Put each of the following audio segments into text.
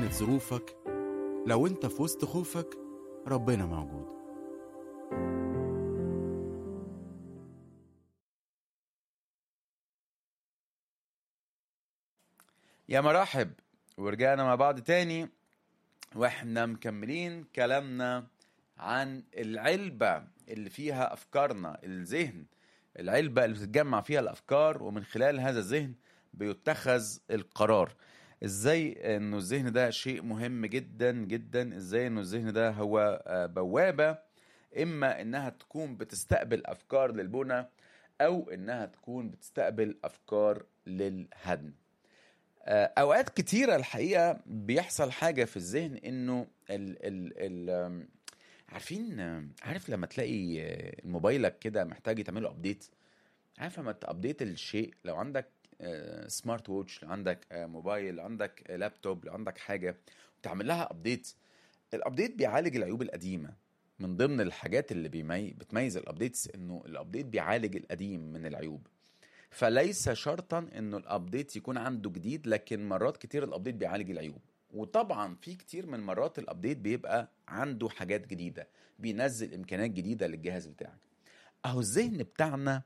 كانت ظروفك لو انت في وسط خوفك ربنا موجود يا مرحب ورجعنا مع بعض تاني واحنا مكملين كلامنا عن العلبة اللي فيها أفكارنا الذهن العلبة اللي بتتجمع فيها الأفكار ومن خلال هذا الذهن بيتخذ القرار ازاي انه الذهن ده شيء مهم جدا جدا ازاي انه الذهن ده هو آه، بوابة اما انها تكون بتستقبل افكار للبنى او انها تكون بتستقبل افكار للهدم آه، اوقات كتيره الحقيقه بيحصل حاجه في الذهن انه ال ال ال آم، عارفين آم، عارف لما تلاقي آه، موبايلك كده محتاج تعمله ابديت عارف لما تابديت الشيء لو عندك آه، سمارت ووتش لو عندك آه، موبايل لو عندك آه، لابتوب لو عندك حاجه وتعمل لها ابديت الابديت بيعالج العيوب القديمه من ضمن الحاجات اللي بيمي... بتميز الابديتس انه الابديت بيعالج القديم من العيوب فليس شرطا انه الابديت يكون عنده جديد لكن مرات كتير الابديت بيعالج العيوب وطبعا في كتير من مرات الابديت بيبقى عنده حاجات جديده بينزل امكانيات جديده للجهاز بتاعك اهو الذهن بتاعنا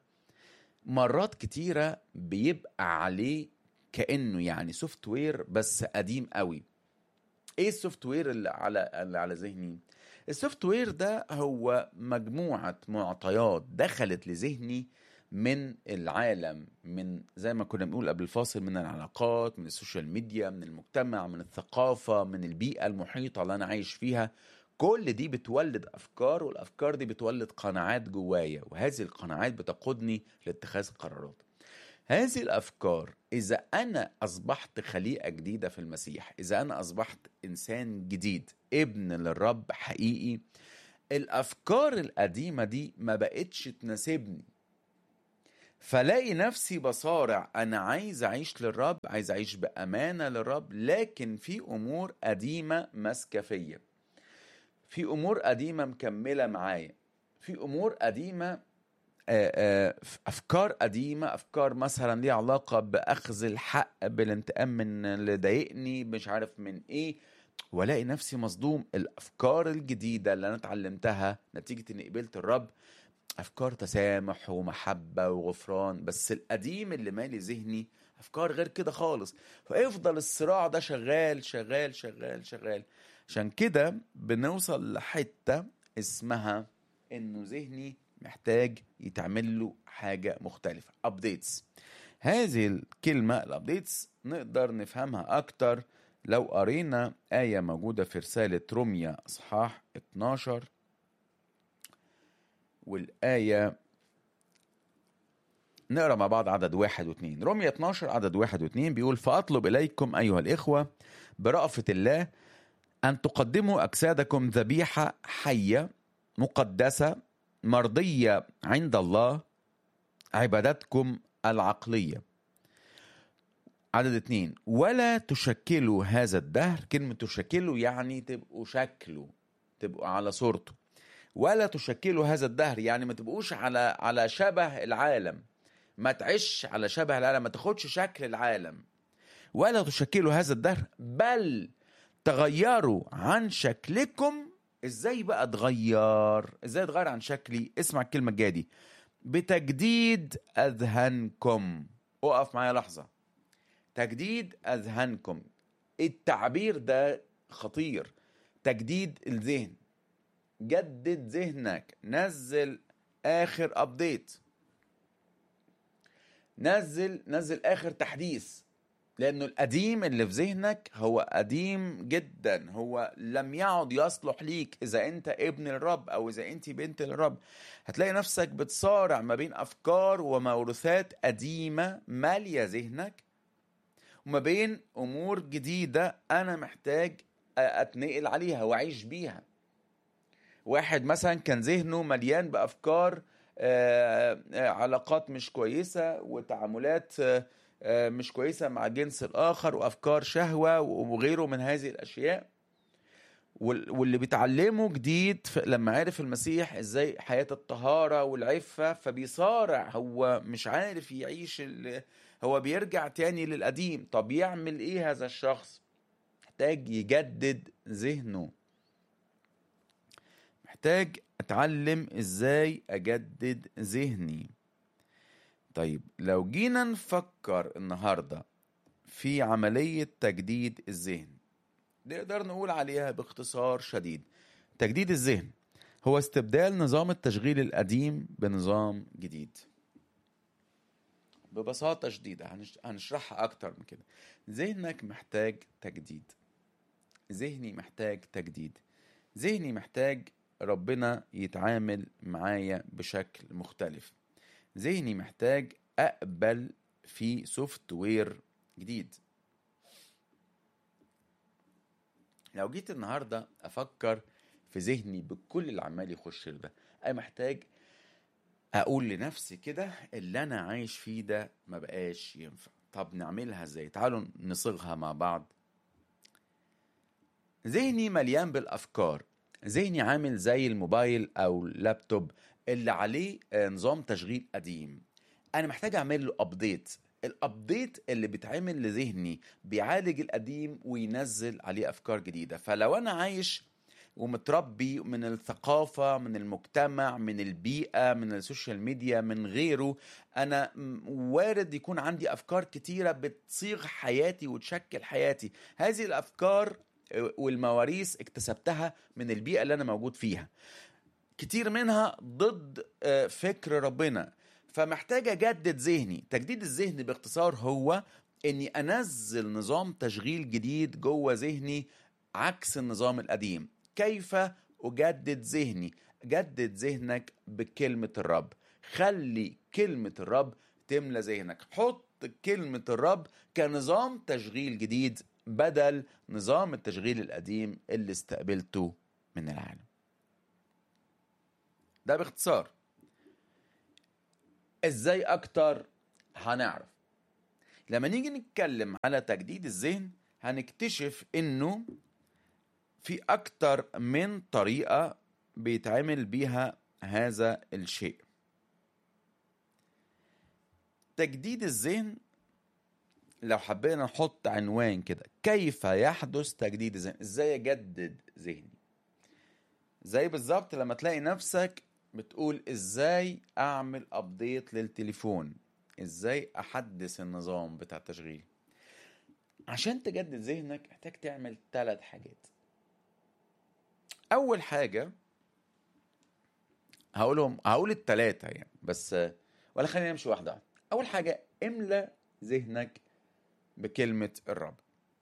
مرات كتيره بيبقى عليه كانه يعني سوفت وير بس قديم قوي ايه السوفت وير اللي على اللي على ذهني السوفت وير ده هو مجموعه معطيات دخلت لذهني من العالم من زي ما كنا بنقول قبل الفاصل من العلاقات من السوشيال ميديا من المجتمع من الثقافة من البيئة المحيطة اللي أنا عايش فيها كل دي بتولد أفكار والأفكار دي بتولد قناعات جوايا وهذه القناعات بتقودني لاتخاذ قرارات هذه الأفكار إذا أنا أصبحت خليقة جديدة في المسيح إذا أنا أصبحت إنسان جديد ابن للرب حقيقي الأفكار القديمة دي ما بقتش تناسبني فلاقي نفسي بصارع انا عايز اعيش للرب عايز اعيش بامانه للرب لكن في امور قديمه ماسكه فيا في امور قديمه مكمله معايا في امور قديمه آه، آه، افكار قديمه افكار مثلا ليها علاقه باخذ الحق بالانتقام من اللي ضايقني مش عارف من ايه والاقي نفسي مصدوم الافكار الجديده اللي انا اتعلمتها نتيجه اني قبلت الرب افكار تسامح ومحبه وغفران بس القديم اللي مالي ذهني افكار غير كده خالص فيفضل الصراع ده شغال شغال شغال شغال عشان كده بنوصل لحته اسمها انه ذهني محتاج يتعمل له حاجه مختلفه ابديتس هذه الكلمه الابديتس نقدر نفهمها اكتر لو قرينا ايه موجوده في رساله روميا اصحاح 12 والآية نقرا مع بعض عدد واحد واثنين رمية 12 عدد واحد واثنين بيقول فأطلب إليكم أيها الإخوة برأفة الله أن تقدموا أجسادكم ذبيحة حية مقدسة مرضية عند الله عبادتكم العقلية عدد اتنين ولا تشكلوا هذا الدهر كلمة تشكلوا يعني تبقوا شكله تبقوا على صورته ولا تشكلوا هذا الدهر يعني ما تبقوش على على شبه العالم ما تعيش على شبه العالم ما تاخدش شكل العالم ولا تشكلوا هذا الدهر بل تغيروا عن شكلكم ازاي بقى اتغير ازاي اتغير عن شكلي اسمع الكلمه الجايه دي بتجديد اذهانكم اقف معايا لحظه تجديد اذهانكم التعبير ده خطير تجديد الذهن جدد ذهنك نزل اخر ابديت نزل نزل اخر تحديث لانه القديم اللي في ذهنك هو قديم جدا هو لم يعد يصلح ليك اذا انت ابن الرب او اذا انت بنت الرب هتلاقي نفسك بتصارع ما بين افكار وموروثات قديمه ماليه ذهنك وما بين امور جديده انا محتاج اتنقل عليها واعيش بيها واحد مثلا كان ذهنه مليان بافكار آه، آه، علاقات مش كويسه وتعاملات آه، آه، مش كويسه مع الجنس الاخر وافكار شهوه وغيره من هذه الاشياء وال- واللي بيتعلمه جديد ف- لما عرف المسيح ازاي حياه الطهاره والعفه فبيصارع هو مش عارف يعيش ال- هو بيرجع تاني للقديم طب يعمل ايه هذا الشخص محتاج يجدد ذهنه محتاج اتعلم ازاي اجدد ذهني طيب لو جينا نفكر النهارده في عملية تجديد الذهن نقدر نقول عليها باختصار شديد تجديد الذهن هو استبدال نظام التشغيل القديم بنظام جديد ببساطة شديدة هنش- هنشرحها أكتر من كده ذهنك محتاج تجديد ذهني محتاج تجديد ذهني محتاج ربنا يتعامل معايا بشكل مختلف ذهني محتاج أقبل في سوفت وير جديد لو جيت النهاردة أفكر في ذهني بكل اللي عمال يخش له ده أنا محتاج اقول لنفسي كده اللي انا عايش فيه ده ما بقاش ينفع طب نعملها ازاي تعالوا نصيغها مع بعض ذهني مليان بالافكار ذهني عامل زي الموبايل او اللابتوب اللي عليه آه، نظام تشغيل قديم انا محتاج اعمل له ابديت الابديت اللي بيتعمل لذهني بيعالج القديم وينزل عليه افكار جديده فلو انا عايش ومتربي من الثقافة من المجتمع من البيئة من السوشيال ميديا من غيره أنا م- وارد يكون عندي أفكار كتيرة بتصيغ حياتي وتشكل حياتي هذه الأفكار آه، والمواريث اكتسبتها من البيئة اللي أنا موجود فيها كتير منها ضد آه، فكر ربنا فمحتاج اجدد ذهني تجديد الذهن باختصار هو اني انزل نظام تشغيل جديد جوه ذهني عكس النظام القديم كيف اجدد ذهني جدد ذهنك بكلمة الرب خلي كلمة الرب تملى ذهنك حط كلمة الرب كنظام تشغيل جديد بدل نظام التشغيل القديم اللي استقبلته من العالم ده باختصار ازاي اكتر هنعرف لما نيجي نتكلم على تجديد الذهن هنكتشف انه في اكتر من طريقة بيتعمل بيها هذا الشيء تجديد الذهن لو حبينا نحط عنوان كده كيف يحدث تجديد الذهن ازاي اجدد ذهني زي بالظبط لما تلاقي نفسك بتقول ازاي اعمل ابديت للتليفون ازاي احدث النظام بتاع التشغيل عشان تجدد ذهنك محتاج تعمل ثلاث حاجات اول حاجه هقولهم هقول الثلاثه يعني بس ولا خلينا نمشي واحده واحدة. اول حاجه املى ذهنك بكلمه الرب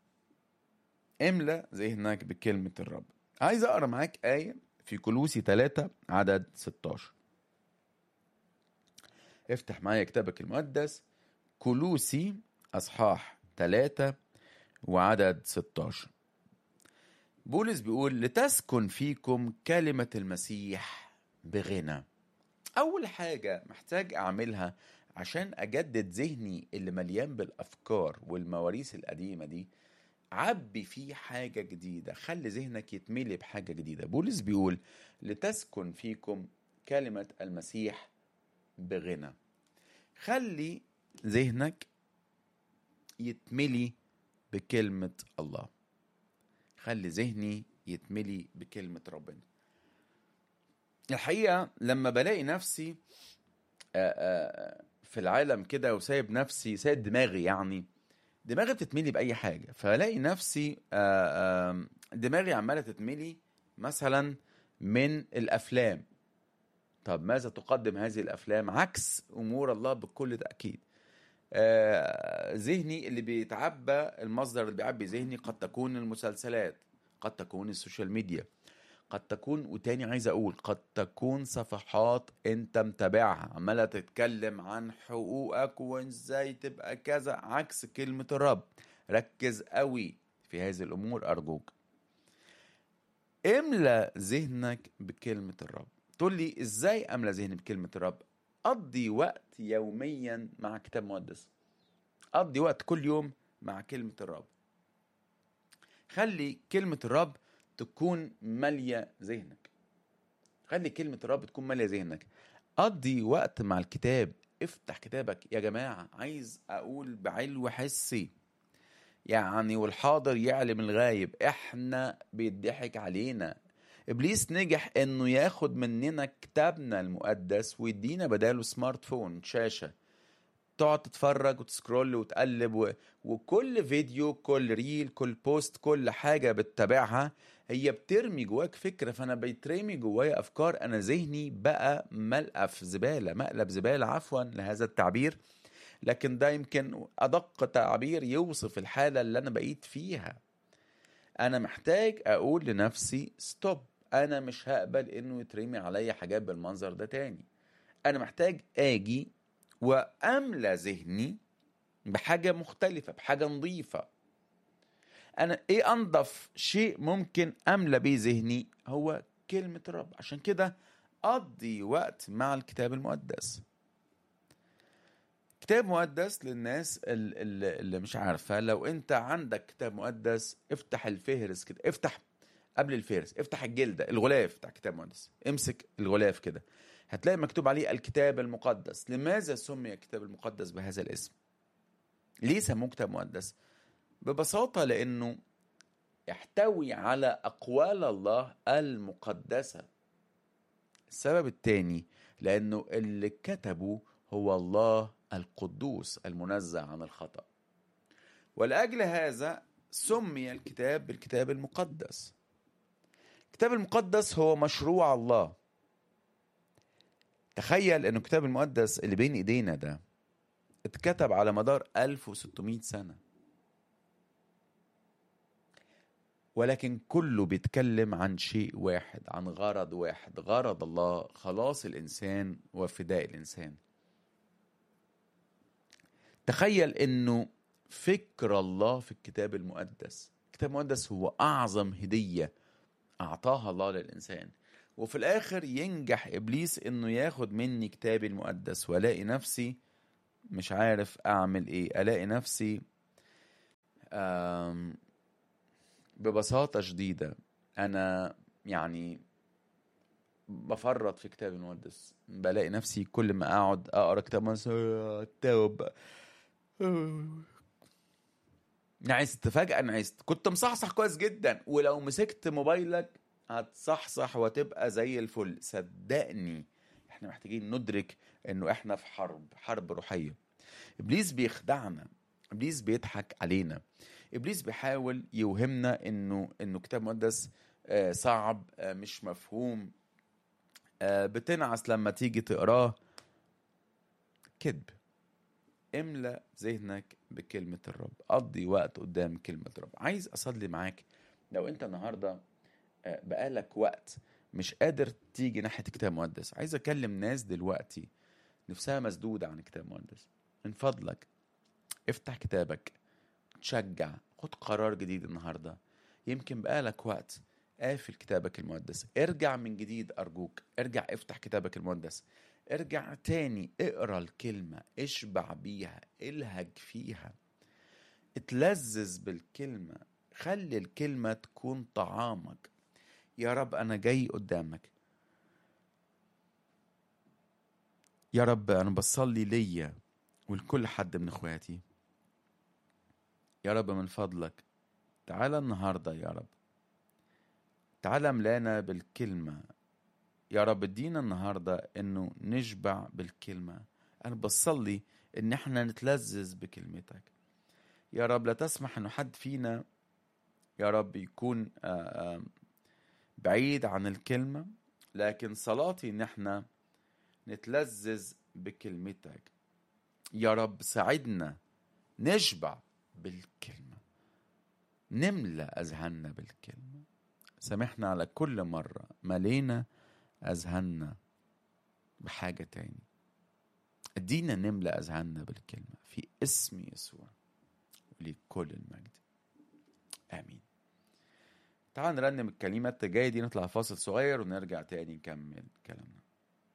املى ذهنك بكلمه الرب عايز اقرا معاك ايه في كلوسي 3 عدد 16 افتح معايا كتابك المقدس كلوسي اصحاح 3 وعدد 16 بولس بيقول لتسكن فيكم كلمة المسيح بغنى أول حاجة محتاج أعملها عشان أجدد ذهني اللي مليان بالأفكار والمواريث القديمة دي عبي فيه حاجة جديدة خلي ذهنك يتملي بحاجة جديدة بولس بيقول لتسكن فيكم كلمة المسيح بغنى خلي ذهنك يتملي بكلمة الله خلي ذهني يتملي بكلمة ربنا الحقيقة لما بلاقي نفسي آه، آه، في العالم كده وسايب نفسي سايب دماغي يعني دماغي بتتملي بأي حاجة فلاقي نفسي آه، آه، دماغي عمالة تتملي مثلا من الأفلام طب ماذا تقدم هذه الأفلام عكس أمور الله بكل تأكيد آه، ذهني اللي بيتعبى المصدر اللي بيعبي ذهني قد تكون المسلسلات قد تكون السوشيال ميديا قد تكون وتاني عايز اقول قد تكون صفحات انت متابعها عماله تتكلم عن حقوقك وازاي تبقى كذا عكس كلمه الرب ركز قوي في هذه الامور ارجوك املى ذهنك بكلمه الرب تقول لي ازاي املى ذهني بكلمه الرب قضي وقت يوميا مع كتاب مقدس قضي وقت كل يوم مع كلمه الرب خلي كلمه الرب تكون ماليه ذهنك خلي كلمه الرب تكون ماليه ذهنك قضي وقت مع الكتاب افتح كتابك يا جماعه عايز اقول بعلو حسي يعني والحاضر يعلم الغايب احنا بيضحك علينا ابليس نجح انه ياخد مننا كتابنا المقدس ويدينا بداله سمارت فون شاشه تقعد تتفرج وتسكرول وتقلب و... وكل فيديو كل ريل كل بوست كل حاجه بتتابعها هي بترمي جواك فكره فانا بيترمي جوايا افكار انا ذهني بقى ملقف زباله مقلب زباله عفوا لهذا التعبير لكن ده يمكن ادق تعبير يوصف الحاله اللي انا بقيت فيها انا محتاج اقول لنفسي ستوب انا مش هقبل انه يترمي عليا حاجات بالمنظر ده تاني انا محتاج اجي واملى ذهني بحاجه مختلفه بحاجه نظيفه انا ايه انظف شيء ممكن املى بيه ذهني هو كلمه الرب عشان كده اقضي وقت مع الكتاب المقدس كتاب مقدس للناس ال- ال- اللي مش عارفه لو انت عندك كتاب مقدس افتح الفهرس كده افتح قبل الفهرس افتح الجلده الغلاف بتاع كتاب مقدس امسك الغلاف كده هتلاقي مكتوب عليه الكتاب المقدس لماذا سمي الكتاب المقدس بهذا الاسم ليه سموه كتاب مقدس ببساطه لانه يحتوي على اقوال الله المقدسه السبب الثاني لانه اللي كتبه هو الله القدوس المنزه عن الخطأ ولأجل هذا سمي الكتاب بالكتاب المقدس الكتاب المقدس هو مشروع الله تخيل انه الكتاب المقدس اللي بين ايدينا ده اتكتب على مدار 1600 سنة ولكن كله بيتكلم عن شيء واحد عن غرض واحد غرض الله خلاص الإنسان وفداء الإنسان تخيل انه فكر الله في الكتاب المقدس الكتاب المقدس هو اعظم هديه اعطاها الله للانسان وفي الاخر ينجح ابليس انه ياخد مني كتابي المقدس والاقي نفسي مش عارف اعمل ايه الاقي نفسي آم، ببساطه شديده انا يعني بفرط في كتاب المقدس بلاقي نفسي كل ما اقعد اقرا كتاب مقدس توب نعست فجأة نعست كنت مصحصح كويس جدا ولو مسكت موبايلك هتصحصح وتبقى زي الفل صدقني احنا محتاجين ندرك انه احنا في حرب حرب روحية ابليس بيخدعنا ابليس بيضحك علينا ابليس بيحاول يوهمنا انه انه كتاب مقدس آه، صعب آه، مش مفهوم آه، بتنعس لما تيجي تقراه كذب املى ذهنك بكلمة الرب قضي وقت قدام كلمة الرب عايز أصلي معاك لو أنت النهاردة آه، بقالك وقت مش قادر تيجي ناحية كتاب مقدس عايز أكلم ناس دلوقتي نفسها مسدودة عن كتاب مقدس من فضلك افتح كتابك تشجع خد قرار جديد النهاردة يمكن بقالك وقت قافل كتابك المقدس ارجع من جديد أرجوك ارجع افتح كتابك المقدس ارجع تاني اقرا الكلمة اشبع بيها الهج فيها اتلذذ بالكلمة خلي الكلمة تكون طعامك يا رب أنا جاي قدامك يا رب أنا بصلي ليا ولكل حد من إخواتي يا رب من فضلك تعالى النهاردة يا رب تعالى ملانا بالكلمة يا رب ادينا النهاردة انه نشبع بالكلمة انا بصلي ان احنا نتلذذ بكلمتك يا رب لا تسمح انه حد فينا يا رب يكون آه، آه، بعيد عن الكلمة لكن صلاتي ان احنا نتلذذ بكلمتك يا رب ساعدنا نشبع بالكلمة نملى أذهاننا بالكلمة سامحنا على كل مرة ملينا أذهاننا بحاجة تاني ادينا نملى أذهاننا بالكلمة في اسم يسوع ولكل المجد آمين تعال نرنم الكلمات الجاية دي نطلع فاصل صغير ونرجع تاني نكمل كلامنا